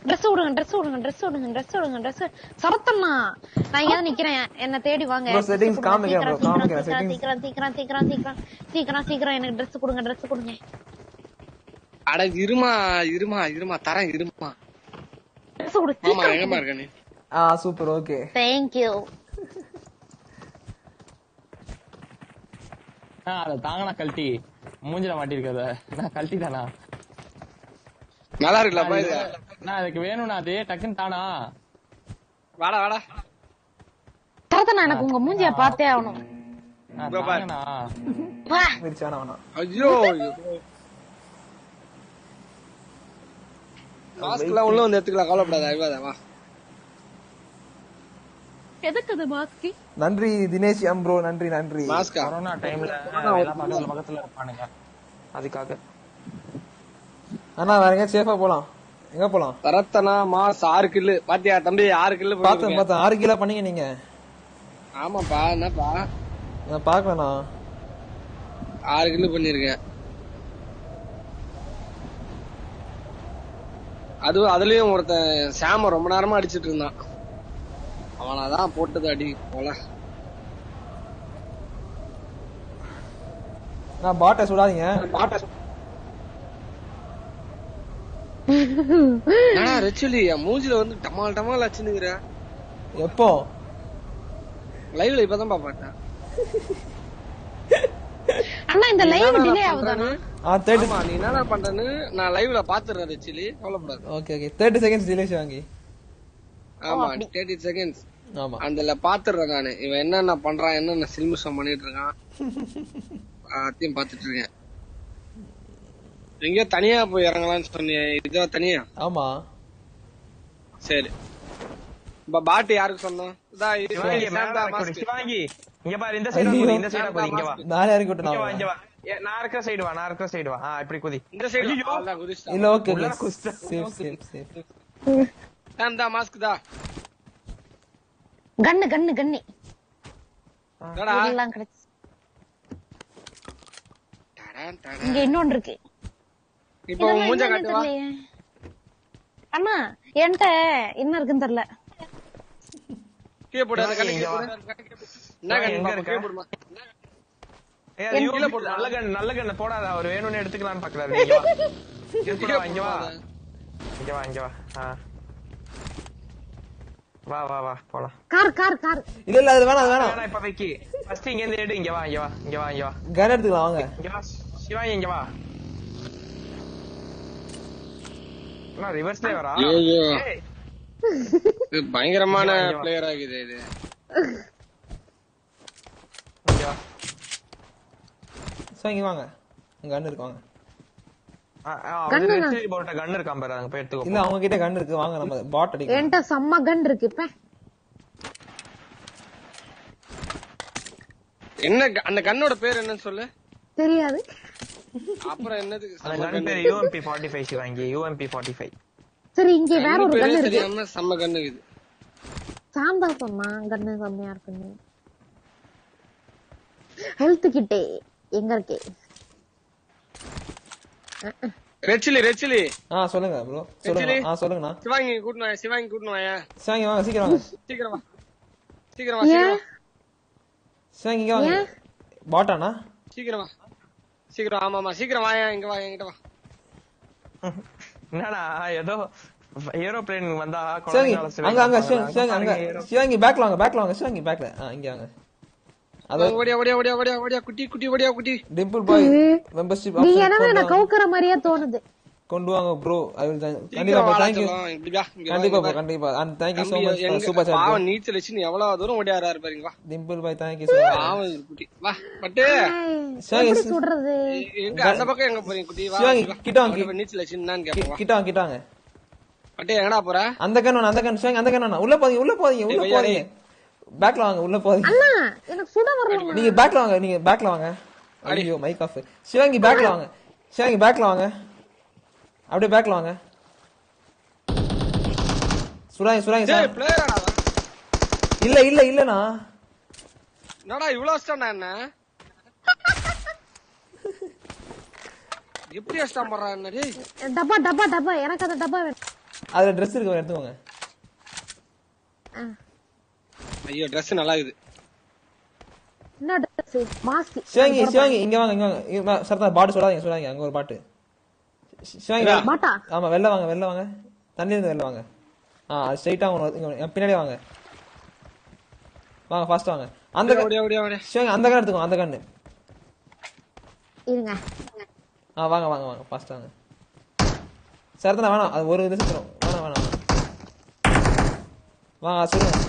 Dress விடுங்க dress விடுங்க dress விடுங்க ட்ரெஸ் விடுங்க ட்ரெஸ் சரத்தண்ணா நான் இங்க நிக்கிறேன் என்ன தேடி வாங்க Bro, settings Dress கொடுங்க. காமிக்கிறேன் bro, சீக்கிரம், காமிக்கிறேன், சீக்கிரம், settings. சீக்கிரம் சீக்கிரம் சீக்கிரம் சீக்கிரம் சீக்கிரம் சீக்கிரம் எனக்கு ட்ரெஸ் கொடுங்க ட்ரெஸ் கொடுங்க அட இருமா இருமா இருமா தரேன் இருமா ட்ரெஸ் கொடு ஆமா சீக்கிரம் எங்கம்மா இருக்க நீ ஆ சூப்பர் ஓகே தேங்க்யூ ஆ, அத தாங்கண்ணா கழட்டி மூஞ்சில மாட்டிருக்கத நான் கழட்டி தானா நல்லா இருக்குல்லப்பா இது நான் அதுக்கு வேணும்னா அது டக்குன்னு தானா வாடா வாடா சரத்தண்ணா எனக்கு உங்க மூஞ்சிய பார்த்தே ஆகணும் நான் இதோ பாரு. தாங்கண்ணா வா மிர்ச்சி வேணாம் வேணாம் ஐயோ மாஸ்க் எல்லாம் உள்ள வந்து எடுத்துக்கலாம் கவலைப்படாத அழுவாத வா எதுக்கு அது மாஸ்கி நன்றி தினேஷ் எம் ப்ரோ நன்றி நன்றி மாஸ்கா கொரோனா டைம்ல எல்லாம் பக்கத்துல பக்கத்துல இருப்பானுங்க அதுக்காக அண்ணா வேற எங்க சேஃபா போலாம் எங்க போலாம் தரத்தனா மாஸ் ஆறு கில்லு பாத்தியா தம்பி ஆறு கில்லு பார்த்தேன் போட்டிருக்கேன். பார்த்தேன் ஆறு கிலோ பண்ணீங்க நீங்க ஆமாப்பா என்னப்பா நான் பாக்கலண்ணா ஆறு கில்லு பண்ணிருக்கேன் அதுவும் அதுலயும் ஒருத்தன் சாம ரொம்ப நேரமா அடிச்சிட்டு இருந்தான் அவனாதான் போட்டது அடி போல நான் பாட்டை சுடாதீங்க ஆனா ரெச்சுலி என் மூஞ்சில வந்து டமால் டமால் அச்சுனுங்கிற எப்போ லைவ்ல இப்பதான் பார்த்தேன் அண்ணா இந்த லைவ் டிலே ஆகுதாண்ணா ஆ தேர்ட்டி ஆமா நீ என்னடா பண்றேன்னு நான் லைவ்ல பாத்துறேன் ரெச்சுலி கவலைப்படாது okay okay thirty seconds delays வாங்கி ஆமா தேர்ட்டி செகண்ட்ஸ் ஆமா அதுல பாத்துறேன் நானு இவன் என்னென்ன பண்றான் என்னென்ன சில்மிஷம் பண்ணிட்டு இருக்கான் அதையும் பாத்துட்டு இருக்கேன் எங்கேயோ தனியா போய் இறங்கலாம்னு சொன்னியே இதோ தனியா ஆமா சரி இப்ப பாட்டு யாருக்கு சொன்னோம் இதா இது சிவாங்கி மேல சாந்தா இறக்கி விடு. மாஸ்க். சிவாங்கி இங்க பாரு இந்த சைடு ஐயோ. குதி இந்த சைடு குதி இங்க வா நானே இறக்கி இங்க வா இங்க விட்டேன் வா ஏ, நான் இருக்கிற சைடு வா நான் இருக்கிற சைடு வா ஆ இப்படி குதி இந்த சைடு அவ்வளவுதான் குதிச்சிட்டான். இல்ல ஓகே உள்ள ஓகே குஸ்தா. சேஃப் சேஃப் சேஃப் சாந்தா மாஸ்க் தா கண்ணு கண்ணு கண்ணு என்னடா? எல்லாம் கிடைச்சு டடான், டடான். இங்க இன்னொன்னு இருக்கு இப்போ உன் மூஞ்ச இதெல்லாம் காட்டுவா என்னன்னு தெரியலையே. அண்ணா என்கிட்ட என்ன இருக்குன்னு தெரியல கீழே போடு அந்த கண்ணு இங்க கீழே வா. போடு. என்ன கண்ணு எங்க பாப்பா, இருக்க? கீழே போடுமா ஏய், அது யூ- நல்ல கண்ணு நல்ல கண்ணு போடாத அவர் வேணும்னு எடுத்துக்கலாம்னு பாக்குறாரு இங்க வா எடுத்துட்டு வா இங்க வா இங்க வா இங்க வா ஆ. வா வா வா போலாம் கார் கார் கார் இல்ல இல்ல அது வேணாம் அது வேணாம் வேணாம் இப்ப வைக்கி ஃபர்ஸ்ட் இங்க இருந்து எடு இங்க வா இங்க வா இங்க வா இங்க வா கன் எடுத்துக்கலாம் வாங்க இங்க வா சிவாங்கி இங்க வா என்ன ரிவர்ஸ்லயே வரா ஐயோ ஏய், இது பயங்கரமான இங்க வா, இங்க வா. பிளேயர் ஆகுது இது இங்க வா சோ இங்க வாங்க கன் இருக்கு வாங்க ஆ, ஆ, அவனுக்கு ரெட் சில்லி போட்ட கன் இருக்கான் பாரு அங்க போய் எடுத்துக்கோ இல்ல அவங்க கிட்ட கன் இருக்கு வாங்க நம்ம பாட் அடிக்கலாம் என்கிட்ட செம்ம கன் இருக்கு இப்ப என்ன க- அந்த கண்ணோட பேர் என்னன்னு சொல்லு தெரியாது அப்புறம் என்னதுக்கு அந்த செம்ம கன் கண்ணு? பேரு UMP forty five Sivangi UMP forty five சரி இங்க வேற கண்ணு ஒரு கன் பேரே இருக்கு தெரியாம செம்ம கண்ணு இது சாந்தா சொன்னான் கண்ணு செம்மையா இருக்குன்னு ஹெல்த் கிட்டே எங்க இருக்கு ரெச்சிலி ரெச்சிலி ஆ சொல்லுங்க ப்ரோ சொல்லுங்க ஆ சொல்லுங்கண்ணா சிவாங்கி கூட்டணும் வாயா, சிவாங்கி கூட்டணும் வாயா. சிவாங்கி வாங்க சீக்கிரம் வாங்க சீக்கிரம் வா சீக்கிரம் வா சீக்கிரம் வா. சிவாங்கி இங்க வாங்க பாட்டாண்ணா சீக்கிரம் வா சீக்கிரம் ஆமா ஆமா சீக்கிரம் வாயா இங்க வா என்கிட்ட வா என்னடா ஏதோ ஏரோப்ளேன் வந்தா சிவாங்கி குழந்தைங்கள அங்க அங்க சிவாங்கி சிவாங்கி சிவாங்கி அங்க பாருங்க, aero- சிவாங்கி பேக்ல வாங்க பேக்ல வாங்க சிவாங்கி பேக்ல ஆ இங்க வாங்க அது ஓடியா ஓடியா ஓடியா ஓடியா ஓடியா குட்டி குட்டி ஓடியா குட்டி டிம்பிள் பாய் மெம்பர்ஷிப் நீ எனவே நான் கவுக்குற மாதிரியே தோணுது கொண்டு வாங்க ப்ரோ ஐ வில் கண்டிப்பா சீக்கிரம் bro வாடா thank you செல்லம், இப்படி வா, இங்க வா, கண்டிப்பா இங்க bro வா. கண்டிப்பா and thank you so தம்பி, much for எங்க- super chat bro. பாவம் நீச்சல் வச்சு எவ்வளவு தூரம் ஓடியாரு பாருங்க வா டிம்பிள் பாய் thank you so much பாவம் இது குட்டி வா பட்டு சிவாங்கி எப்படி சுடுறது எங்க அந்த பக்கம் எங்க போறீங்க குட்டி வா சிவாங்கி, இங்க வா. கிட்ட வாங்க. அவன்கிட்ட போய் நீச்சல் வச்சு என்னன்னு கேப்போம் வா. கிட்ட வாங்க கிட்ட வாங்க பட்டு எங்கடா போற அந்த கண்ணு வேணாம், அந்த கண்ணு சிவாங்கி அந்த கண்ணு வேணாம். உள்ள போதீங்க உள்ள போதீங்க உள்ள ஏய், போதீங்க பேக்ல வாங்க உள்ள போதீங்க அண்ணா எனக்கு சுட வரல நீங்க பேக்ல வாங்க நீங்க பேக்ல வாங்க ஐயோ மைக் ஆஃப் சிவாங்கி பேக்ல வாங்க சிவாங்கி பேக்ல வாங்க அப்படியே பேக்ல வாங்க சுராங்க சுராங்க டேய் சார் பிளேயராடா அவன். இல்ல இல்ல இல்லண்ணா என்னடா இவ்வளவு அஷ்டம்டா என்ன எப்படி அஷ்டம் பண்றான் என்ன டேய் டப்பா டப்பா டப்பா எனக்கு அந்த டப்பா வேணும் அதுல ட்ரெஸ் இருக்கு எடுத்துக்கோங்க ஐயோ Dress நல்லா இருக்குது என்ன ட்ரெஸ் மாஸ்க் சிவாங்கி சிவாங்கி இங்க வாங்க இங்க வாங்க இங்க வா, சரதா பாட்டு சொல்லாதீங்க சொல்லாதீங்க அங்க ஒரு பாட்டு சி- சிவாங்கி வா. பாட்டா ஆமா வெளில வாங்க வெளில வாங்க தண்ணி இருந்து வெளில வாங்க ஆ அது ஸ்ட்ரைட்டா உங்க இங்க என் பின்னாடி வாங்க வாங்க ஃபாஸ்ட் வாங்க அந்த gun- ஓடியா ஓடியா ஓடியா சிவாங்கி அந்த கண்ணு எடுத்துக்கோங்க அந்த கண்ணு இருங்க ஆ வாங்க வாங்க வாங்க ஃபாஸ்ட் வாங்க சரதனா வேணாம் அது ஒரு இது சுத்துறோம் வேணாம் வேணாம் வேணாம். வாங்க சொல்லுங்க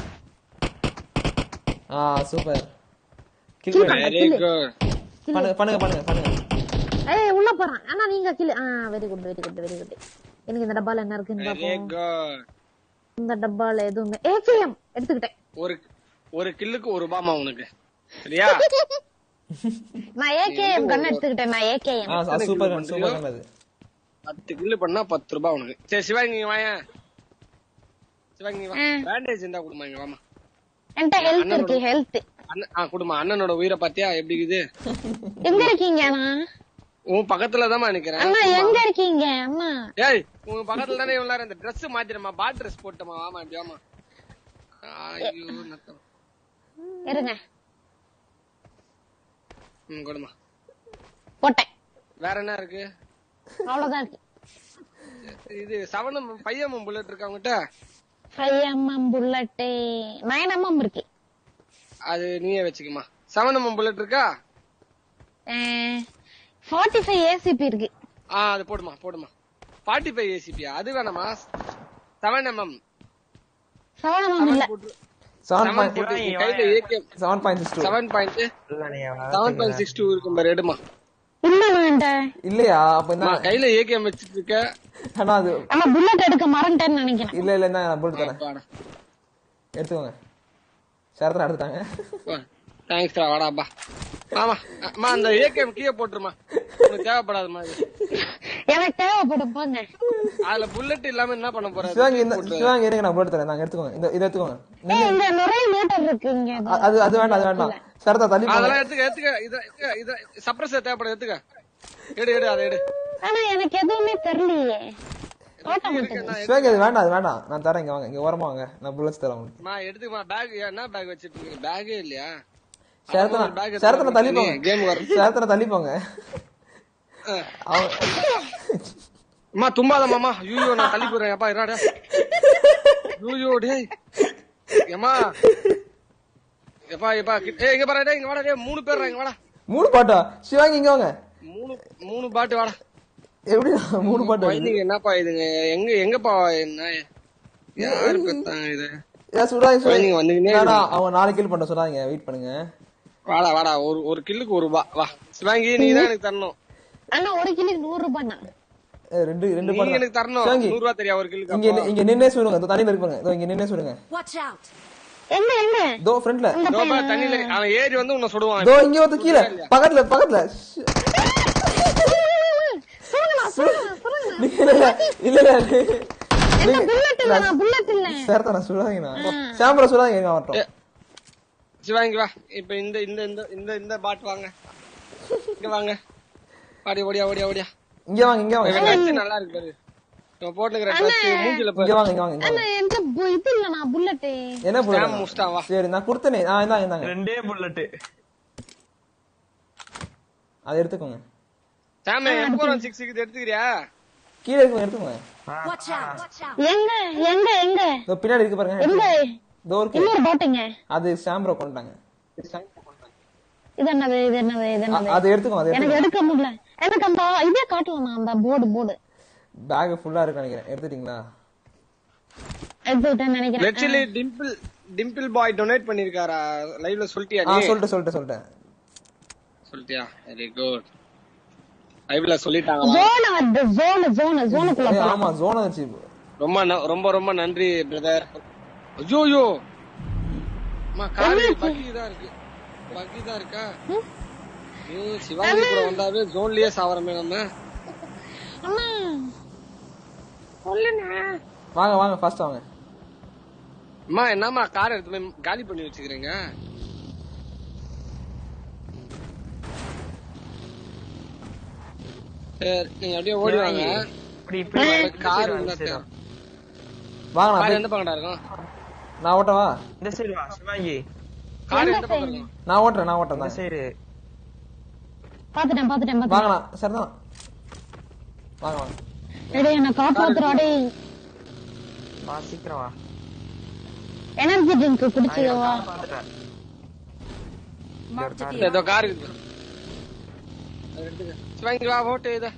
ஆ சூப்பர் கில் வெரி குட் பண்ணுங்க பண்ணுங்க பண்ணுங்க பண்ணுங்க ஏய் உள்ள போறான் ஆனா நீங்க கிளி ஆ very good very good very good எனக்கு இந்த டப்பால என்ன இருக்குன்னு வெரி பாப்போம் குட் இந்த டப்பால எதுவுமே ஏகேஎம் எடுத்துக்கிட்டேன் ஒரு ஒரு கில்லுக்கு ஒரு ரூபாமா உனக்கு சரியா நான் ஏகேஎம் கன் எடுத்துக்கிட்டேன் நான் ஏகேஎம் ஆ சூப்பர் கன் சூப்பர் கன் அது பத்து கில்லு பண்ணா பத்து ரூபாய் உனக்கு சரி சிவாங்கி இங்க வாங்க சிவாங்கி இங்க வா பேண்டேஜ் இருந்தா கொடுமா இங்க வாமா என்கிட்ட ஹெல்த் இருக்கு ஹெல்த் அண்ணன் ஆ கொடுமா அண்ணனோட உயிரை பாத்தியா எப்படி இருக்குது எங்க இருக்கீங்க அண்ணா உன் பக்கத்துல தான் நிக்கிறேன் அண்ணா எங்க இருக்கீங்க அண்ணா ஏய் உன் பக்கத்துல தானே இவ்வளவு நேரம் இந்த Dress மாத்திரமா பாட் ட்ரெஸ் போட்டமா வாமா இப்படி வாமா ஐயோ நத்தம் இருங்க ம் கொடுமா போட்டேன் வேற என்ன இருக்கு அவ்வளவுதான் இருக்கு இது செவனம் பையன் புல்லட் இருக்கா உங்ககிட்ட five mm bullet nine mm இருக்கு அது நீயே வச்சுக்கமா செவனம் புல்லட் இருக்கா ஃபார்ட்டி ஃபைவ் ஏசிபி இருக்கு ஆ அது போடுமா போடுமா ஃபார்ட்டி ஃபைவ் ஏசிபியா அது வேணாமா செவன் எம்எம் செவன் எம்எம் இல்ல செவன் செவன் பாயிண்ட் போட்டு கையில AK seven point six two seven point இல்ல நீங்க செவன் பாயிண்ட் சிக்ஸ் டூ இருக்கும் பாரு எடுமா இல்ல என்கிட்ட இல்லையா அப்ப என்ன அம்மா, கையில ஏகேஎம் வச்சிட்டு இருக்க ஆனா அது ஆனா புல்லட் எடுக்க மறந்துட்டேன்னு நினைக்கிறேன் இல்ல இல்ல என்ன நான் போட்டு தரேன் வாடா. எடுத்துக்கோங்க சரத்தனை எடுத்துட்டாங்க வா. தேங்க்ஸ்டா வாடாப்பா ஆமா அம்மா அந்த ஏகேஎம் கீழே போட்டுருமா உனக்கு தேவைப்படாதுமா இது. எனக்கு தேவைப்படும் போங்க அதுல புல்லட் இல்லாம என்ன பண்ண போற சிவாங்கி இந்த சிவாங்கி இருங்க நான் போட்டு தரேன் நாங்க எடுத்துக்கோங்க இந்த இதை எடுத்துக்கோங்க ஏய், இங்க நிறைய மீட்டர் இருக்கு இங்க அ- அது அது வேண்டாம் அது வேண்டாம் சரத்தா தள்ளி போங்க அதெல்லாம் எடுத்துக்க எடுத்துக்க இத எடுத்துக்க, இத சப்ரஸர் தேவைப்படும் எடுத்துக்க எடு எடு அதை எடு ஆனா எனக்கு எதுவுமே தெரியலையே ஓட்ட இருக்கு, நான் சிவாங்கி அது வேண்டாம் அது வேண்டாம் நான் தரேன் இங்க வாங்க இங்க ஓரமா வாங்க நான் புல்லட்ஸ் தரேன் உங்களுக்கு அம்மா எடுத்துக்கமா பேக் என்ன பேக் வச்சிட்டு இருக்கீங்க பேக்கே இல்லையா சரத்தனா ஒரு bag சரத்தனை தள்ளி போங்க கேம் வரும் சரத்தனை தள்ளி போங்க அவன் அம்மா தும்பாத மாமா ஐயோ நான் தள்ளி போறேன் அப்பா இராடா ஐயோ டேய் ஏமா எப்பா எப்பா கிட்ட- ஏய் இங்க பாரு டேய் இங்க வாடா டேய் மூணு பேர் இங்க வாடா மூணு பாட்டா சிவாங்கி இங்க வாங்க மூணு மூணு பாட்டு வாடா எப்படி மூணு பாட்டு வருது? குழந்தைங்க என்னப்பா இதுங்க எங்க எங்கப்பா என்ன யாரு பெத்தாங்க இது ஏன் சுடாதீங்க குழந்தைங்க சிவாங்கி வந்துக்கினே வேணாம் அவங்க நாலு கில் பண்ண சொல்லாதீங்க வெயிட் பண்ணுங்க வாடா வாடா ஒரு ஒரு கில்லுக்கு ஒரு ரூபா வா சிவாங்கி நீ தான் எனக்கு தரணும் ஆனா ஒரு கிலோக்கு நூறு ரூபாய் தான் ஏ, ரெண்டு ரெண்டு நீ பாட்டு எனக்கு தரணும் சிவாங்கி நூறு ரூபா தெரியா ஒரு கில்லுக்கு இங்க இங்க நின்னே சொல்லுங்க இதோ தண்ணியில இருப்பாங்க இதோ இங்க நின்னே சொல்லுங்க Watch out! எங்க எங்க இதோ ஃப்ரண்ட்ல இதோ பாரு, தண்ணியில அவன் ஏறி வந்து உன்னை சுடுவான் இதோ இங்க வந்து கீழே பக்கத்துல பக்கத்துல ஷ். இல்ல இல்ல இல்ல இல்ல என்ன புல்லட் இல்ல நான் புல்லட் இல்ல சேர்த்தா சுடாதீங்கண்ணா சாம்பரை சுடாதீங்க எங்க வரட்டும் சிவாங்கி வா இப்ப இந்த இந்த இந்த இந்த இந்த பாட் வாங்க இங்க வாங்க பாடி ஓடியா ஓடியா ஓடியா இங்க வாங்க இங்க வாங்க இவன் கட்சி நல்லா இருக்கு பாரு இவன் போட்டுக்கிற ட்ரெஸ் மூஞ்சில இங்க பாரு வாங்க இங்க வாங்க இங்க வாங்க ஆனா என்கிட்ட பு- இது இல்ல நான் புல்லட் என்ன ஸ்டாம் போடுங்க முஸ்டா வா சரி நான் கொடுத்தனே ஆ இந்தாங்க இந்தாங்க ரெண்டே புல்லட் அதை எடுத்துக்கோங்க சாமி எப்போ சிக்ஸ் சிக்ஸ் எடுத்துக்கிறியா கீழே இருக்குங்க எடுத்துக்கோங்க Watch out! Watch out! எங்க எங்க எங்க இதோ பின்னாடி இருக்கு பாருங்க எங்க இதோ இருக்கு இன்னொரு பாட்டுங்க அது சாம்பரை கொண்டாங்க இது என்னது இது என்னது இது என்னது அதை எடுத்துக்கோங்க அதை எனக்கு எடுத்துக்கோங்க எடுக்க முடியல எனக்கு அந்த இதே காட்டலாம் அந்த போர்டு போர்டு பேக் ஃபுல்லா இருக்கு நினைக்கிறேன் எடுத்துட்டீங்களா எடுத்துக்கிட்டேன்னு நினைக்கிறேன் லெட்சுலி டிம்பிள் டிம்பிள் பாய் டொனேட் பண்ணிருக்காரா லைவ்ல சொல்லிட்டியா ஆ நீ சொல்லிட்டு சொல்லிட்டு சொல்லிட்டேன் சொல்லிட்டியா வெரி குட் லைவ்ல சொல்லிட்டாங்களா ஜோன் வருது ஜோன் ஜோன் ஜோனுக்குள்ள ஏய், ஆமா ஜோனை வச்சு ரொம்ப ந- ரொம்ப ரொம்ப நன்றி பிரதர் ஐயோ அம்மா காரு பக்கி தான் இருக்கு பக்கி தான் இருக்கா ஐயோ சிவாஜி கூட வந்தாவே ஜோன்லயே சாவரமே நம்ம அம்மா சொல்லுண்ணா வாங்க வாங்க ஃபர்ஸ்ட் வாங்க அம்மா என்னம்மா கார் எடுத்து போய் காலி பண்ணி வச்சுக்கிறீங்க சரி நீங்க அப்படியே ஓடி வாங்க இப்படி இப்படி கார் இருந்தா தேவை. வாங்க நான் கார் போய்- எந்த பக்கம்டா இருக்கும் நான் ஓட்டவா இந்த சைடு வா சிவாங்கி கார் எந்த பக்கம் இருக்கும் நான் ஓட்டுறேன் நான் ஓட்டுறேன் இந்த தான் சைடு பாத்துட்டேன் பாத்துட்டேன் வாங்க பாத்துட்டேன் நான் சரிதான் வாங்க வாங்க டேய் என்ன காப்பாத்துறா டேய் வா சீக்கிரம் வா எனர்ஜி ட்ரிங்க் நான் குடிச்சுக்கவா இங்க பாத்துட்டேன் Marked a இந்த vehicle. இதோ கார் இருக்குது அது எடுத்துக்க. சிவாங்கி வா ஓட்டு இத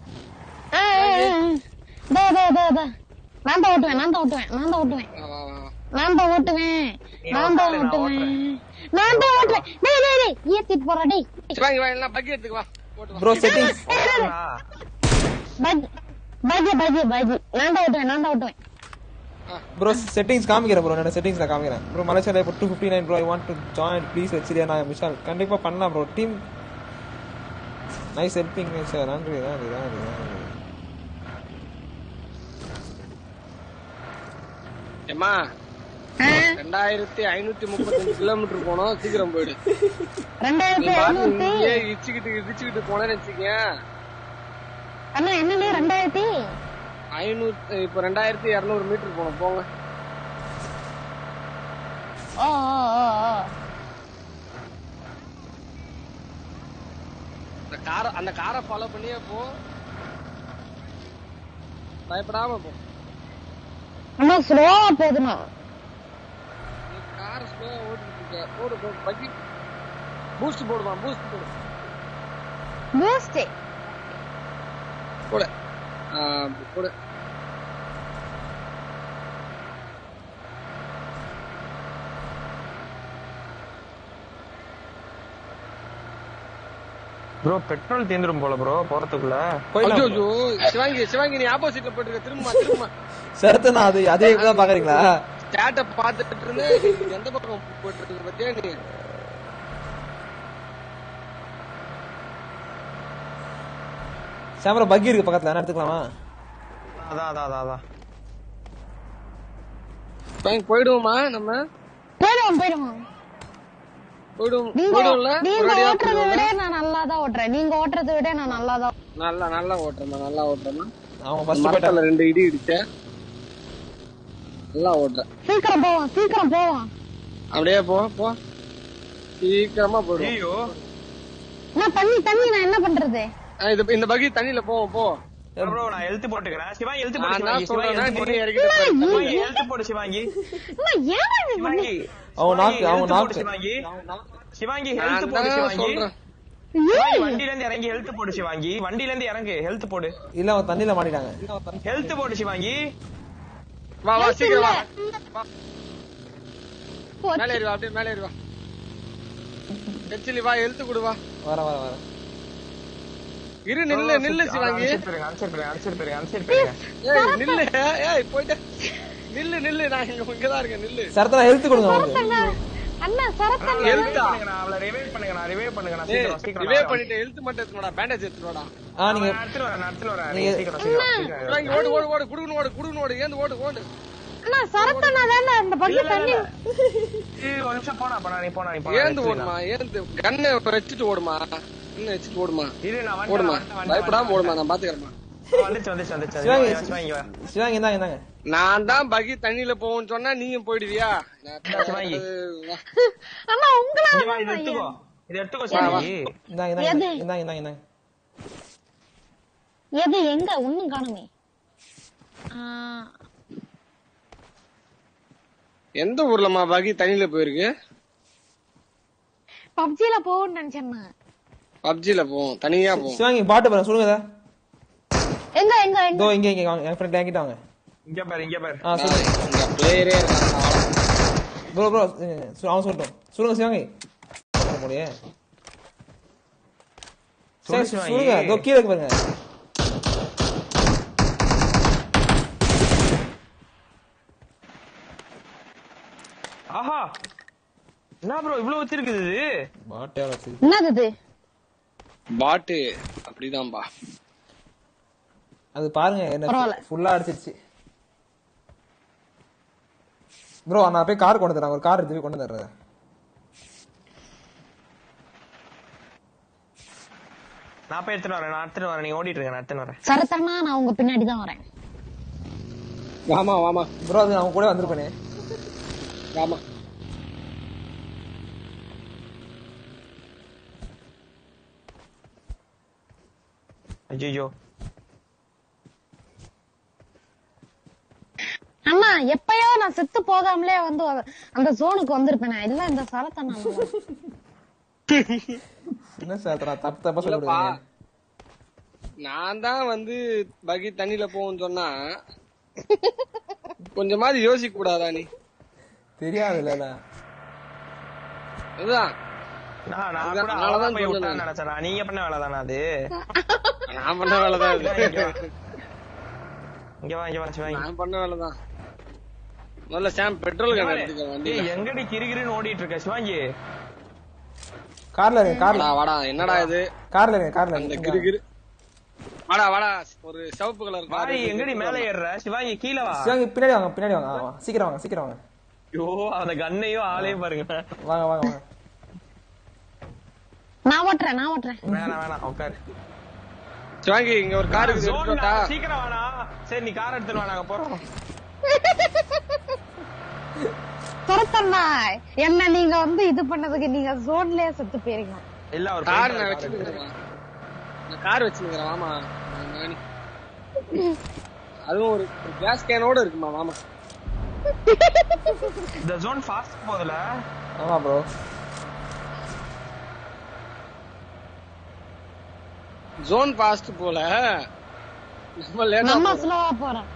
டே டே டே டே நான் தான் ஓட்டுவேன் நான் தான் ஓட்டுவேன் நான் தான் ஓட்டுவேன் வா வா வா நான் தான் ஓட்டுவேன் நீ நான் தான் ஓட்டாத, நான் ஓட்டுவேன் நான் தான் ஓட்டுவேன் டேய் டேய் டேய் ஏத்திட்டு போறா டேய் சிவாங்கி வா எல்லாம் பக்கி எடுத்துக்க வா ஓட்டு வா ப்ரோ செட்டிங்ஸ் ஓட்டுறா. பஜ் பஜ் பஜ் பஜ் நான் தான் ஓட்டுவேன் நான் தான் ஓட்டுவேன் ப்ரோ செட்டிங்ஸ் காமிக்கிறேன் ப்ரோ என்னோட செட்டிங்ஸ் நான் காமிக்கிறேன் ப்ரோ மலேசியால இப்போ two fifty nine bro I want to join please வச்சிரியா நான் விஷால் கண்டிப்பா பண்ணலாம் bro team nice helping sir நன்றி நன்றி நன்றி நன்றி ஏம்மா ரெண்டாயிரத்தி ஐநூத்தி முப்பத்தஞ்சு கிலோமீட்டர் போனோம் சீக்கிரம் போயிடு நீ ரெண்டாயிரத்தி பாட்டு ஐநூத்தி இங்கேயே இடிச்சுக்கிட்டு இடிச்சுக்கிட்டு போனேன்னு வச்சுக்க அண்ணா என்னண்ணே ரெண்டாயிரத்தி ஐநூத்தி இப்ப ரெண்டாயிரத்தி இருநூறு மீட்டர் போனோம் போங்க ஓ ஓ ஓ ஓ அந்த காரை அந்த காரை ஃபாலோ பண்ணியே போ பயப்படாம போ அண்ணா ஸ்லோவா போதுண்ணா நீ கார் ஸ்லோவா ஓட்டிட்டு இருக்க போடு போடு பக்கி பூஸ்ட் போடுமா பூஸ்ட் போடு பூஸ்ட் போடு ஆ, போடு ப்ரோ பெட்ரோல் தீந்துரும் போல ப்ரோ போறதுக்குள்ள போயிடலாம் ஐயோ சிவாங்கி சிவாங்கி நீ ஆப்போசிட்ல போயிட்டு திரும்ப திரும்ப சரத்து நான் அது அதே தான் பாக்குறீங்களா சேட்டை பார்த்துட்டு இருந்து எந்த பக்கம் போயிட்டு இருக்கு பத்தியா நீ கேமரா பக்கி இருக்கு பக்கத்துல என்ன எடுத்துக்கலாமா அதான் அதான் அதான் அதான் சிவாங்கி போயிடுவோமா நம்ம போயிடுவோம் போயிடுவோம் போயிடுவோம் நீங்க போயிடுவோம்ல நீங்க ஒரு அடியா ஓட்டுறதை போயிடுவோம்ல விட நான் நல்லா தான் ஓட்டுறேன் நீங்க ஓட்டுறதை விட நான் நல்லா தான் நல்லா நல்லா ஓட்டுறமா நல்லா ஓட்டுறமா அவங்க ஃபர்ஸ்ட் போயிட்டாங்க மரத்துல ரெண்டு இடி இடிச்ச நல்லா ஓட்டுற சீக்கிரம் போவோம் சீக்கிரம் போவோம் அப்படியே போ போ சீக்கிரமா போயிடுவோம் ஐயோ நான் தண்ணி தண்ணி நான் என்ன பண்றது ஆ, இது இந்த பக்கி தண்ணியில போவோம் போ ப்ரோ நான் ஹெல்த் போட்டுக்கிறேன் சிவாங்கி ஹெல்த் போடு நான் சிவாங்கி தான் சிவாங்கி சொல்றேன் ஹெல்த் நீ போடு இறக்கிட்டு போற. சிவாங்கி ஹெல்த் போடு சிவாங்கி அம்மா, ஏன் இப்படி பண்ணி- சிவாங்கி அவன் knock- சிவாங்கி, அவன் health knock. போடு சிவாங்கி சிவாங்கி நான் ஹெல்த் போடு தான் சிவாங்கி சொல்றேன் சிவாங்கி, வண்டியில இருந்து இறங்கி ஹெல்த் போடு சிவாங்கி வண்டியில இருந்து இறங்கு ஹெல்த் போடு இல்ல அவன் தண்ணியில மாட்டிட்டாங்க ஹெல்த் போடு சிவாங்கி வா வா சீக்கிரம் வா போச்சு. மேலே ஏறி வா அப்படியே மேலே ஏறி வா கச்சிலி வா எழுத்து கொடு வா வர வர வர இரு நில்லு நில்லு சிவாங்கி அனுப்பிச்சிட்டு போயிருங்க அனுப்பிச்சிட்டு போயிருங்க அனுப்பிச்சிட்டு போயிருங்க ஏய் நில்லு ஏய் போயிட்டு நில்லு நில்லு நான் இங்க இங்கதான் இருக்கேன் நில்லு சரத்தனா ஹெல்த் கொடுங்க அவனுக்கு அண்ணா, அண்ணா சரத்தண்ணா ஹெல்த்தா பண்ணுங்க, நான் அவளை ரிவைவ் பண்ணுங்க நான் ரிவைவ் பண்ணுங்க நான் ஏய் சீக்கிரம் சீக்கிரம் ரிவே நான் பண்ணிட்டு எழுத்து மட்டும் எடுத்துடா பேண்டேஜ் எடுத்துடா ஆ நீங்க நான் எடுத்துட்டு வரேன் நான் எடுத்துட்டு வரேன் நீங்க- நீங்க சீக்கிரம் சீக்கிரம் சீக்கிரம் சிவாங்கி ஓடு ஓடு ஓடு குடுகுனு ஓடு குடுகுனு ஓடு ஏந்து ஓடு ஓடு அண்ணா சரத்தண்ணா தானே இந்த பக்கி தண்ணி ஏய், ஒரு நிமிஷம் போனா போனா நீ போனா நீ போனா ஏந்து ஓடுமா ஏந்து கண்ணை வச்சுட்டு ஓடுமா கண்ணை வச்சுட்டு ஓடுமா இரு நான் வந்துட்டேன், ஓடுமா வந்துட்டேன், வந்துட்டேன், பயப்படாம ஓடுமா நான் பாத்துக்கிறேன் வந்துச்சு வந்துச்சு வந்துச்சு சிவாங்கி வந்துச்சு. சிவாங்கி வா. சிவாங்கி இந்தாங்க இந்தாங்க நான் தான் பகி தண்ணியில போவோம்னு சொன்னா நீயும் போயிடுவியா நான் சிவாங்கி. வா. அண்ணா உங்களா இங்க வா, இதை எடுத்துக்கோ இதை எடுத்துக்கோ சிவாங்கி இந்தாங்க இந்தாங்க எது? இந்தாங்க இந்தாங்க இந்தாங்க எது எங்க ஒண்ணும் காணுமே ஆ, எந்த ஊர்லமா பகி தண்ணியில போயிருக்கு பப்ஜில போகணும்னு நினைச்சேன்னா பப்ஜில போவோம் தனியா போவோம் சிவாங்கி பாட்டு பாருங்க சொல்லுங்க இதை. எங்க எங்க எங்க இதோ இங்க இங்க வாங்க என் ஃப்ரெண்ட் என்கிட்ட வாங்க இங்க பாரு இங்க பாரு ஆ சொல்லுங்க இங்க பிளேயரே இருக்காங்க ப்ரோ ப்ரோ அவன் சொல்லட்டும் சொல்லுங்க சிவாங்கி சொல்ல முடியே சொல்லு சரி, சிவாங்கி. சொல்லுங்க இதோ கீழே இருக்கு பாருங்க ஆஹா என்ன ப்ரோ இவ்வளவு வச்சிருக்குது இது பாட்டே வச்சு என்னது இது பாட்டு அப்படிதான்பா அது பாருங்க என்ன பரவாயில்ல. ஃபுல்லா அடிச்சிருச்சு ப்ரோ நான் போய் கார் கொண்டு தரேன் ஒரு கார் எடுத்து போய் கொண்டு தர்றேன் நான் போய் எடுத்துட்டு வரேன் நான் எடுத்துட்டு வரேன் நீ ஓடிட்டு இருக்க நான் எடுத்துட்டு வரேன் சரத்தண்ணா நான் உங்க பின்னாடி தான் வரேன் வாமா வாமா ப்ரோ அது அவன் கூட வந்திருப்பேனே வாமா ஐயோ அண்ணா எப்பயோ நான் செத்து போகாமலே வந்து அந்த ஜோனுக்கு வந்திருப்பேன் இல்ல இந்த சரத்தண்ணா என்ன சார் தப்பு தப்பா இல்லப்பா சொல்லிவிடுங்க நான் தான் வந்து பகி தண்ணியில போகும்னு சொன்னா கொஞ்சமாவது யோசிக்க கூடாதா நீ தெரியாது இல்ல அதுதான் நான் நான் அதான் கூட அதனாலதான் அவதான் போய் சொன்னேன் விட்டான்னு நினைச்சேன் நீங்க பண்ண வேலை தானே அது நான் பண்ண வேலைதான் இது இங்க வா இங்க வா சிவாங்கி நான் பண்ண வேலைதான் முதல்ல சாம் பெட்ரோல் கேன் எடுத்துக்க வண்டி ஏய், எங்கடி கிறுகிறுன்னு ஓடிட்டு இருக்க சிவாங்கி கார்ல இருங்க கார்ல வாடா வாடா என்னடா இது கார்ல இருங்க கார்ல அந்த இருங்க கிரு கிரு வாடா வாடா ஒரு சிவப்பு கலர் வாடி எங்கடி மேல ஏறுற சிவாங்கி கீழ வா சிவாங்கி பின்னாடி வாங்க பின்னாடி வாங்க ஆ, வா. சீக்கிரம் வாங்க சீக்கிரம் வாங்க ஐயோ அந்த கண்ணையும் ஆளையும் பாருங்க வாங்க வாங்க வாங்க நான் ஓட்டுறேன் நான் ஓட்டுறேன் வேணாம் வேணாம் உட்காரு சிவாங்கி இங்க ஒரு கார் இருக்குது Zone எடுத்துட்டா நான் சீக்கிரம் வேணா சரி நீ கார் எடுத்துட்டு வா நாங்க போறோம் சரத்தண்ணா என்ன நீங்க வந்து இது பண்ணதுக்கு நீங்க ஜோன்லயே செத்து போயிருங்க இல்ல அவர் கார் போயிட்டாரு, நான் கார் வச்சுக்கிறேன் நான் கார் வச்சுக்கிறேன் வாமா நானி. அதுவும் ஒரு கேஸ் கேனோட இருக்குமா மாமா இந்த ஜோன் ஃபாஸ்ட் போகுதுல ஆமா ப்ரோ ஜோன் பாஸ்ட் போல நம்ம லேட்டா நம்ம ஸ்லோவா போறோம்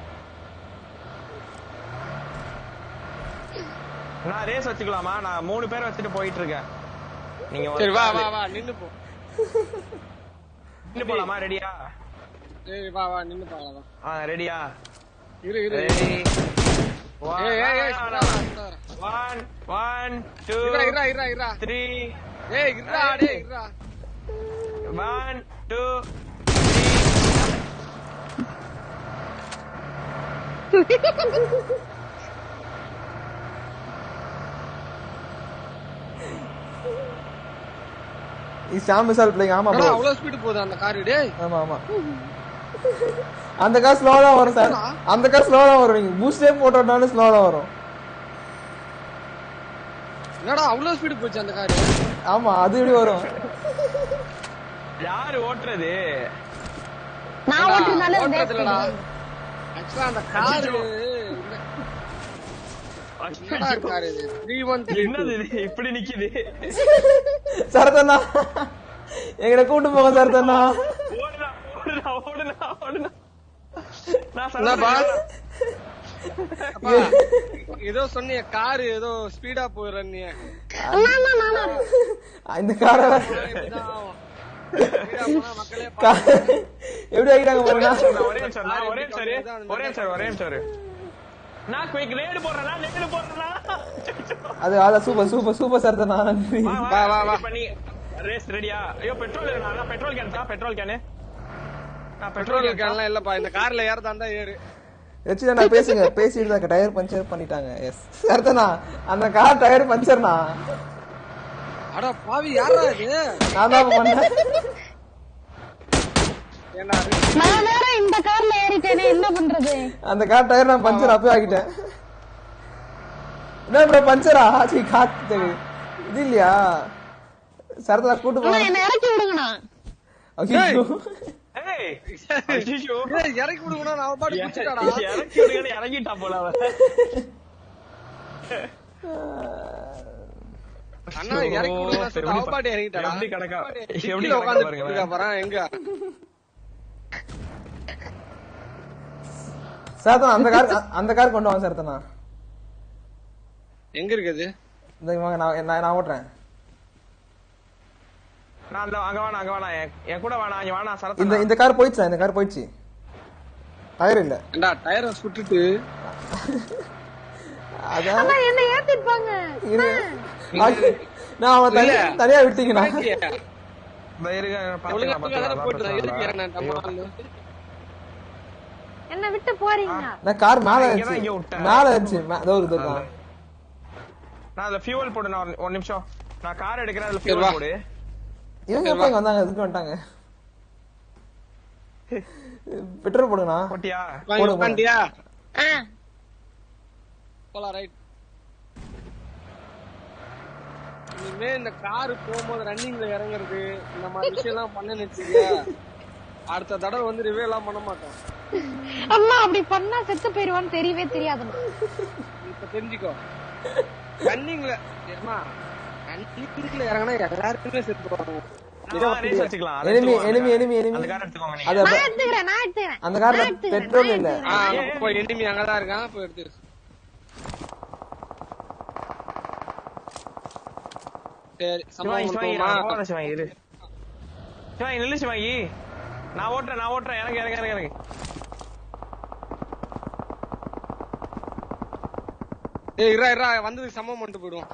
நான் ரேஸ் வச்சுக்கலாமா நான் மூணு பேர் வச்சுட்டு போயிட்டு இருக்கேன் நீங்க ஒரு சரி வா காரு. வா வா நின்னு போ நின்னு போலாமா ரெடியா சரி வா வா நின்னு போலாம் ஆ ரெடியா இரு இரு ரெடி ஏய் ஏய் ஏய் சும்மா வா, சும்மா வா. ஒன் ஒன் டூ இருடா இருடா இருடா இருடா த்ரீ ஏய் இருடா டேய் இருடா ஒன் டூ இது சாம் மிசால் பிளேங் ஆமா என்னடா ப்ரோ அவ்வளவு ஸ்பீடு போகுது அந்த கார் டேய் ஆமா ஆமா அந்த கார் ஸ்லோவா தான் வரும் சார் அந்த கார் ஸ்லோவா தான் வரும் நீங்க பூஸ்டே போட்டோம்னாலும் ஸ்லோவா தான் வரும் என்னடா அவ்வளவு ஸ்பீடு போச்சு அந்த கார் ஆமா அது எப்படி வரும் யாரு ஓட்டுறது நான் ஓட்டுறதுனால ஓட்டுறது இல்லடா ஆக்சுவலா அந்த கார் என்னடா கார் இது த்ரீ ஒன் த்ரீ என்னது இது இப்படி நிக்குது சரத்தண்ணா எங்கட கூட்டு போங்க சரத்தண்ணா ஓடுனா ஓடுனா ஓடுனா ஓடுனா நான் என்னப்பா சொல்றேன் அப்பா, ஏதோ சொன்னீங்க கார் ஏதோ ஸ்பீடா போயிடுறேன் நீ இந்த காரை மக்களே கா- எப்படி ஆகிட்டாங்க பாருங்க ஒரே நிமிஷம் நான் ஒரே நிமிஷம் இரு. ஒரே நிமிஷம் ஒரே நிமிஷம் இரு. நான் குயிக் ரேடு போடுறேனா ரேடு போடுறேனா அது அதான் சூப்பர் சூப்பர் சூப்பர் சரத்தண்ணா நன்றி வா, வா, வா. பண்ணி ரேஸ் ரெடியா ஐயோ பெட்ரோல் வேணுமா பெட்ரோல் கேன் தான் பெட்ரோல் கேனு நான் பெட்ரோல் பெட்ரோல் கேன் கேன்லாம் இல்லப்பா இந்த கார்ல ஏறதா இருந்தா ஏறு வச்சு நான் பேசுங்க பேசிட்டு தான் டயர் பஞ்சர் பண்ணிட்டாங்க எஸ் சரத்தண்ணா அந்த கார் டயர் பஞ்சர்ண்ணா அட பாவி யாரா இது நான் தான் பண்ணேன் ஏண்டா அது? நான் வேற இந்த கார்ல ஏறிட்டேனே என்ன பண்றது அந்த கார் டயர் நான் பஞ்சர் அப்பவே ஆகிட்டேன் என்ன ப்ரோ பஞ்சரா சரி காத்து இது இல்லையா சரத்தா கூட்டு ஆனா போங்க என்ன இறக்கி விடுங்கண்ணா ஐயோ. ஏய் ஐயோ ஏய், இறக்கி விடுங்கடா நான் அவன் பாட்டு குடிச்சிட்டாடா இறக்கி விடுங்கன்னு இறங்கிட்டா போல அவன் அண்ணா இறக்கி விடுங்கடா சொல்லிட்டு அவன் பாட்டு இறங்கிட்டாடா எப்படி கிடக்கா எப்படி கீழே கிடக்கா உட்காந்து பாருங்க இருக்கா பாரு எங்க சரத்தனா அந்த கார் அந்த கார் கொண்டு வாங்க சரத்தனா எங்க இருக்குது இந்த வாங்க நான் நான் நான் ஓட்டுறேன் நான் அந்த அங்க வேணாம் அங்க வேணாம் என்- என் கூட வேணாம் இங்க வேணாம் இந்த சரத்தா இந்த கார் போயிடுச்சு இந்த கார் போயிடுச்சு டயர் இல்ல ஏண்டா டயரை சுட்டுட்டு அதான் அண்ணா என்ன ஏத்திருப்பாங்க இரு. நான் அவன் தனியா தனியா விட்டீங்கண்ணா இந்த இருங்க, ஒழுங்கா பாத்துக்கலாம், பாத்துக்கலாம், போட்டு எதுக்கு பாத்துக்கலாம். ஏறினேன் டமால்னு? என்ன விட்டு போறீங்க நான் கார் மேல இங்கதான் இருந்துச்சு இங்க விட்டேன். மேல இருந்துச்சு மே- இதோ இருக்கு, இதோ இருக்கு. நான் அதுல ஃபியூவல் போடு நான் ஒரு- ஒரு நிமிஷம் நான் கார் எடுக்கிறேன் அதுல சரி, ஃபியூவல் வா. போடு இவங்க எப்ப இங்க வந்தாங்க இதுக்கு வந்துட்டாங்க பெட்ரோல் போடுங்கண்ணா போட்டியா வாங்கி உட்காந்தியா ஆ போலாம் ரைட் இனிமே இந்த காரு போகும்போது ரன்னிங்ல இறங்குறது இந்த மாதிரி விஷயம் எல்லாம் பண்ண நினைச்சீங்க அடுத்த தடவை வந்து ரிவே எல்லாம் பண்ண மாட்டோம் அம்மா அப்படி பண்ணா செத்து போயிருவான்னு தெரியவே தெரியாதுமா இப்ப தெரிஞ்சுக்கோ ரன்னிங்ல ஏமா ரன்னிங்ல இறங்கினா எல்லாருக்குமே செத்து போவாங்க ரேஸ் வச்சுக்கலாம் அதை enemy எடுத்துக்கோங்க. enemy enemy enemy அந்த கார் எடுத்துக்கோங்க நீங்க. அது நான் எடுத்துக்கிறேன் நான் எடுத்துக்கிறேன் அந்த கார்ல நான் எடுத்துக்கிறேன், பெட்ரோல் நான் இல்ல எடுத்துக்கிறேன். ஆ, போய் எனிமி அங்கதான் இருக்கான் போய் எடுத்துரு சரி சிவாங்கி, சம்பவம் சிவாங்கி, பண்ணுவோமா நான் போறேன் சிவாங்கி, இரு. சிவாங்கி, நில்லு சிவாங்கி. நான் ஓட்டுறேன் நான் ஓட்டுறேன் எனக்கு எனக்கு எனக்கு எனக்கு ஏய் இரா இரா வந்ததுக்கு சம்பவம் பண்ணிட்டு போயிடுவோம்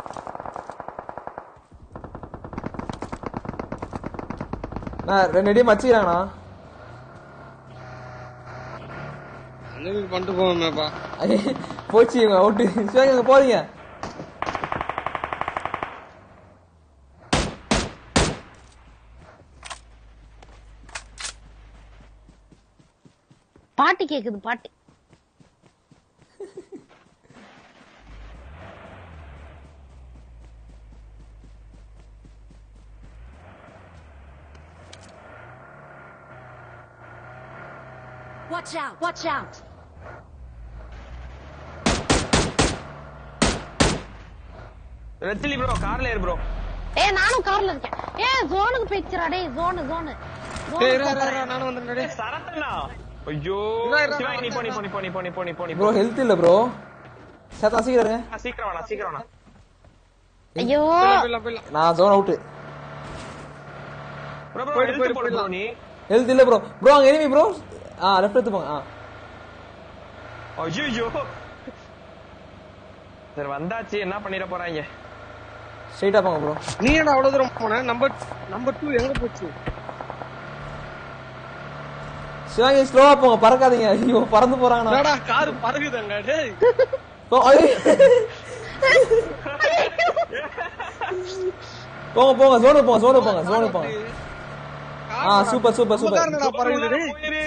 நான் ரெண்டு அடியும் மச்சிக்கிறாங்கண்ணா வந்ததுக்கு பண்ணிட்டு போவோமேப்பா ஐயே, போச்சு இவங்க அவுட்டு சிவாங்க அங்க போறீங்க பாட்டு கேக்குது பாட்டு Watch out! Watch out! ரெத்திலி ப்ரோ கார்ல ஏறு ப்ரோ ஏ நானும் கார்ல இருக்கேன் ஏ ஜோனுக்கு போயிடுச்சுடா டேய் ஜோனு ஜோனு ஏய் இரா இரா இரா நானும் வந்துடுறேன் டேய். சரத்தண்ணா ஐயோ இரு, இரு, சிவாங்கி நீ போ நீ போ நீ போ நீ போ நீ போ நீ போ நீ போ ப்ரோ ஹெல்த் இல்ல ப்ரோ சேத்தா சீக்கிரம் ஆ, சீக்கிரம் வேணா சீக்கிரம் வேணா ஐயோ போயிடலாம், போயிடலாம், போயிடலாம். நான் ஜோன் அவுட்டு ப்ரோ ப்ரோ போயிடு, எடுத்து போயிடு, போடு ப்ரோ போயிடலாம். நீ ஹெல்த் இல்ல ப்ரோ ப்ரோ அங்க எனிமி ப்ரோ ஆ லெஃப்ட் எடுத்து போங்க ஆ ஐயோ சரி வந்தாச்சு என்ன பண்ணிட போறாங்க ஸ்ட்ரைட்டா போங்க ப்ரோ நீ என்ன அவ்வளவு தூரம் போன நம்பர் நம்பர் டூ எங்க போச்சு சிவாங்கி ஸ்லோவா போங்க பறக்காதீங்க ஐயோ பறந்து போறாங்கண்ணா என்னடா காரு பறகுதாங்க டேய் போ, ஐயோ. போங்க போங்க ஜோனு போங்க ஜோனு போங்க ஜோனு போங்க ஆ சூப்பர் சூப்பர் சூப்பர் என்னடா பறகுது டேய் போயிரு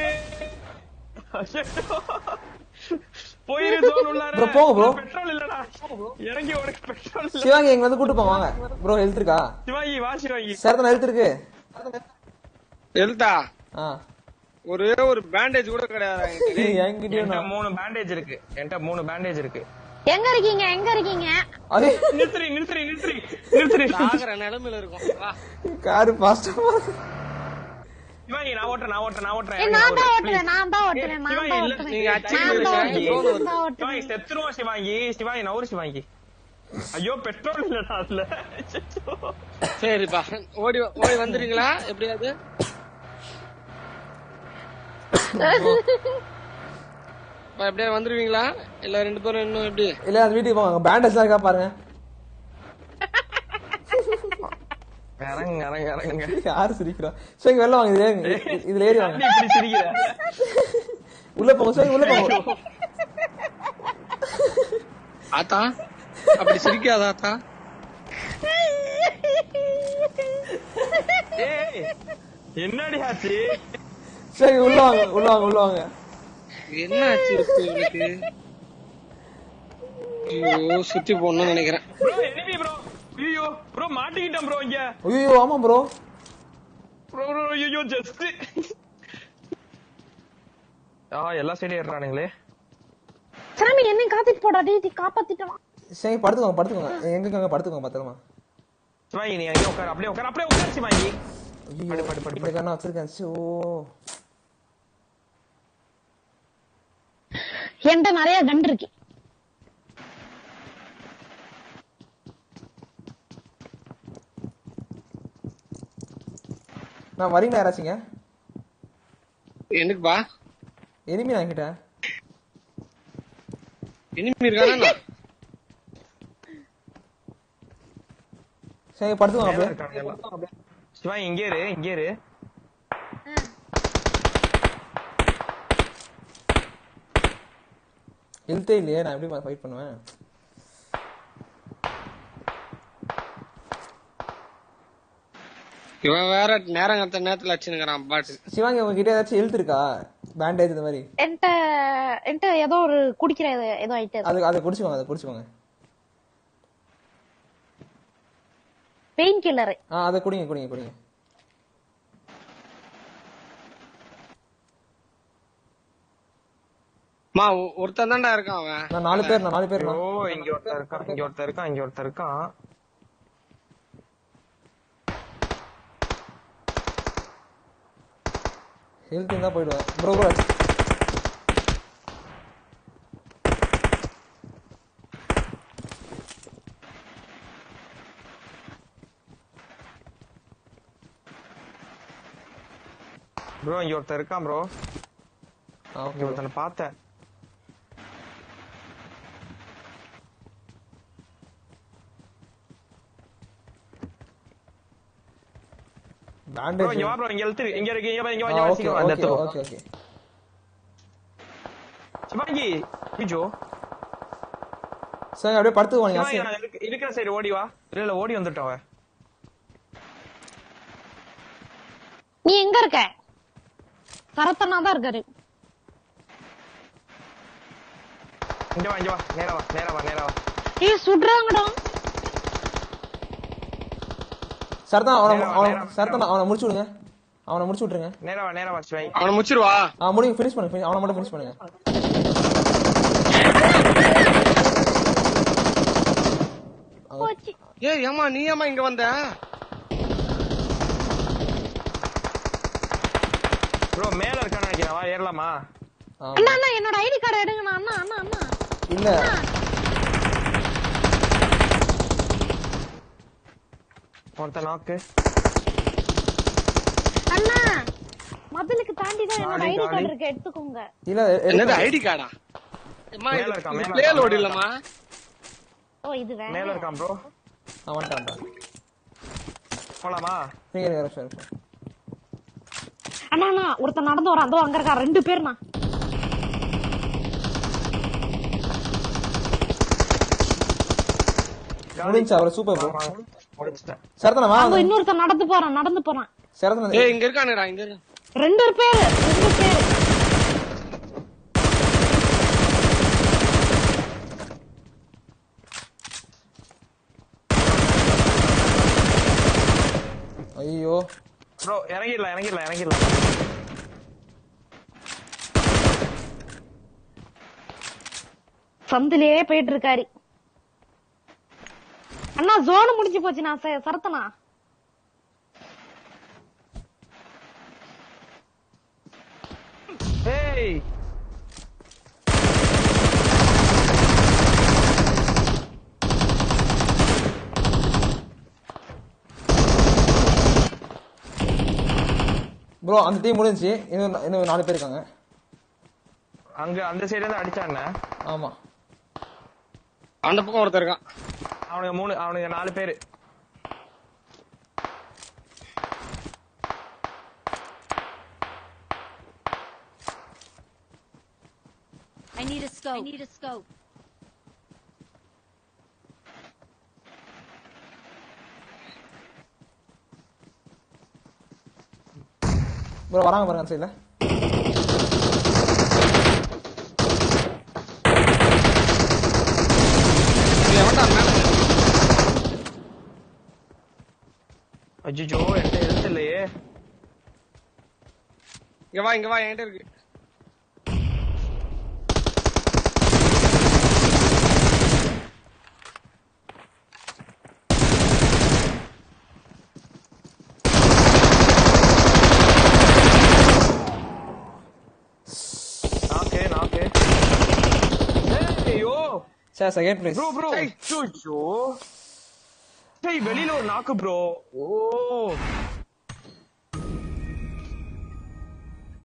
போயிரு zone உள்ளார. Bro, போங்க bro. பெட்ரோல் இல்லடா இறங்கி உனக்கு பெட்ரோல் இல்ல சிவாங்கி எங்க வந்து கூட்டு போங்க வாங்க ப்ரோ ஹெல்த் இருக்கா சிவாங்கி வா சிவாங்கி சேரத்தன ஹெல்த் இருக்கு எழுத்தா ஆ ஒரே ஒரு பேண்டேஜ் கூட கிடையாது என்கிட்ட. டேய், என்கிட்டயும் என்கிட்ட நான் மூணு பேண்டேஜ் இருக்கு என்கிட்ட மூணு பேண்டேஜ் இருக்கு எங்க இருக்கீங்க எங்க இருக்கீங்க அதே நிறுத்துறி நிறுத்துறி நிறுத்துறி நிறுத்துறி சாகுற நிலைமையில இருக்கும் வா காரு ஃபாஸ்டா சிவாங்கி நான் ஓட்டுறேன் நான் ஓட்டுறேன் நான் ஓட்டுறேன் ஏய், இறங்கி நான் தான் ஓடு, ஓட்டுறேன் நான் தான் ஓட்டுறேன் ஏய், நான் சிவாங்கி, தான் இல்ல, ஓட்டுறேன் நீங்க அடிச்சுக்கிட்டு நான் தான் இருக்க, ஓட்டுறேன் zone நான் தான் சிவாங்கி ஓட்டுறேன் செத்துருவோம் சிவாங்கி சிவாங்கி நவரு சிவாங்கி ஐயோ பெட்ரோல் இல்லடா அதுல சரிப்பா ஓடி ஓடி வந்துறீங்களா எப்படியாவது அப்பா, எப்படியா வந்துருவீங்களா இல்ல ரெண்டு பேரும் இன்னும் எப்படி இல்ல அந்த வீட்டுக்கு போங்க பேண்டேஜ் இருக்கா பாருங்க இறங்க இறங்க இறங்குங்க யாரு சிரிக்கிறா சரி வெளில வாங்க இதுல ஏறுங்க. இ- இதுல ஏறி வாங்க இப்படி சிரிக்கிற உள்ள போங்க சரி உள்ள போங்க ஆத்தா அப்படி சிரிக்காதா ஆத்தா ஏய் என்னடி ஆச்சு சரி உள்ள வாங்க உள்ள வாங்க உள்ள வாங்க என்ன ஆச்சு இருக்கு இவனுக்கு ஐயோ சுத்தி போடணும்னு நினைக்கிறேன் ப்ரோ எனிமி ப்ரோ ஐயோ ப்ரோ மாட்டிக்கிட்டேன் ப்ரோ இங்க ஐயோ ஆமா ப்ரோ ப்ரோ ப்ரோ ஐயோ ஜஸ்ட் ஆ எல்லா சைடும் ஏறானுங்களே சாமி என்னை காத்திட்டு போடா டேய் டேய், காப்பாத்திட்டு வா சரி படுத்துக்கோங்க படுத்துக்கோங்க எங்க அங்க படுத்துக்கோங்க பத்திரமா சிவாங்கி நீ அங்கே உட்காரு அப்படியே உட்காரு அப்படியே உட்காரு சிவாங்கி ஐயோ படு, படு, படு, இந்த கண்ணா வச்சிருக்கேன் சோ என்கிட்ட நிறைய கன் இருக்கு நான் வரீங்களா யாராச்சுங்க எனக்குப்பா எனிமி நான் கிட்ட இனிமே இருக்கானா சரி படுத்துக்கோங்க மேல அப்படியே இருக்கானுங்க எல்லாம். சிவாங்கி இங்கே இரு இங்கே இரு ஹெல்த்தே இல்லையே நான் எப்படி ஃபைட் பண்ணுவேன் இவன் வேற நேரம் கத்த நேரத்துல அடிச்சுனுங்கிறான் பாட்டு சிவாங்கி உங்ககிட்ட ஏதாச்சும் ஹெல்த் இருக்கா பேண்டேஜ் இந்த மாதிரி என்கிட்ட என்கிட்ட ஏதோ ஒரு குடிக்கிற ஏதோ- ஏதோ ஐட்டம் அது அதை குடிச்சுக்கோங்க அதை குடிச்சுக்கோங்க பெயின் கில்லர் ஆ அதை குடிங்க குடிங்க குடிங்க மா ஒருத்தன் தான்டா இருக்கான் அவன் நான் நாலு பேர் நான் நாலு பேர் ஓ இங்க ஒருத்தர் இருக்கான் இங்க ஒருத்தர் இருக்கான் இங்க ஒருத்தர் இருக்கான் ஹெல்த் இருந்தா போயிடுவேன் ப்ரோ ப்ரோ ப்ரோ இங்க ஒருத்தர் இருக்கான் ப்ரோ ஆ இங்க ஓகே ஒருத்தனை பார்த்தேன் ப்ரோ பேண்டேஜ் இங்க வா ப்ரோ இங்க எழுத்து இங்க இருக்கு இங்க வா, இங்க வா, ஆ இங்க வா, ஓகே சீக்கிரம் வா, இந்த ஓகே இடத்துக்கு வா. ஓகே ஓகே சிவாங்கி ஐயோ சரி அப்படியே படுத்துக்கோங்க சிவாங்கி நீங்க நான் இருக்கு- இருக்கிற சைடு ஓடி வா இல்ல இல்ல ஓடி வந்துட்டோம் அவன் நீ எங்க இருக்க சரத்தனா தான் இருக்காரு இங்க வா இங்க வா நேரா வா நேரா வா நேரா வா ஏய் சுடுறாங்கடா சரதான் அவனை நேரா வா, அவனை நேரா வா. சரதான் அவனை முடிச்சு விடுங்க அவனை முடிச்சு விட்டுருங்க நேரா வா நேரா வா சிவாங்கி அவனை முச்சிருவா ஆ முடிங்க ஃபினிஷ் பண்ணுங்க finish- அவனை மட்டும் ஃபினிஷ் பண்ணுங்க போச்சு ஏய் ஏமா நீ ஏமா இங்க வந்த ப்ரோ மேல இருக்கான்னு நினைக்கிறேன் வா ஏறலாமா ஆ, அண்ணா அண்ணா என்னோட ஐடி கார்டு எடுங்கண்ணா அண்ணா அண்ணா அண்ணா இல்ல ஒருத்தன் நாக்கு அண்ணா மதிலுக்கு தாண்டி தான் என்னோட காலி, ஐடி காலி. கார்டு இருக்கு எடுத்துக்கோங்க இல்ல என்னது எடுக்க- ஐடி கார்டா அம்மா மேல இது இருக்கான், மேல பிளே இருக்கான், லோட் மேல இல்லம்மா ஓ இது வேற மேல இருக்கான் ப்ரோ ஆ வந்துட்டான் வந்துட்டான். போலாமா நீங்க இருங்க, நிமிஷம், நிமிஷம். அண்ணா அண்ணா ஒருத்தன் நடந்து வரான் அதோ அங்க இருக்கா ரெண்டு பேர்ண்ணா முடிஞ்சு அவரை சூப்பர் ப்ரோ முடிச்சிட்டேன் சரதனா வா அங்க இன்னொருத்தன் நடந்து போறான் நடந்து போறான் சரதனா ஏய் இங்க இருக்கானுடா இங்க இரு ரெண்டு பேர் ரெண்டு பேர் ஐயோ ப்ரோ இறங்கிடலாம் இறங்கிடலாம் இறங்கிடலாம் சந்திலேயே போயிட்டு இருக்காரு அண்ணா ஜோனு முடிஞ்சு போச்சு நான் ச- சரத்தனா ஏய் ப்ரோ அந்த டீம் முடிஞ்சுச்சு இன்னும் இன்னும் நாலு பேர் இருக்காங்க அங்க அந்த சைடுல இருந்து அடிச்சானே ஆமா அந்த பக்கம் ஒருத்தர் இருக்கான் அவனுங்க மூணு அவனுங்க நாலு பேரு I need a scope. I need a scope. Bro வராங்க பாருங்க அந்த சைடுல இது எவன்டா மேல அஜிஜோ என்கிட்ட எழுத்து இல்லையே இங்க வா இங்க வா என்கிட்ட இருக்கு நாக்கு நாக்கு ஐயோ sir second place bro bro ஐயோ டேய் வெளியில ஒரு நாக்கு ப்ரோ ஓ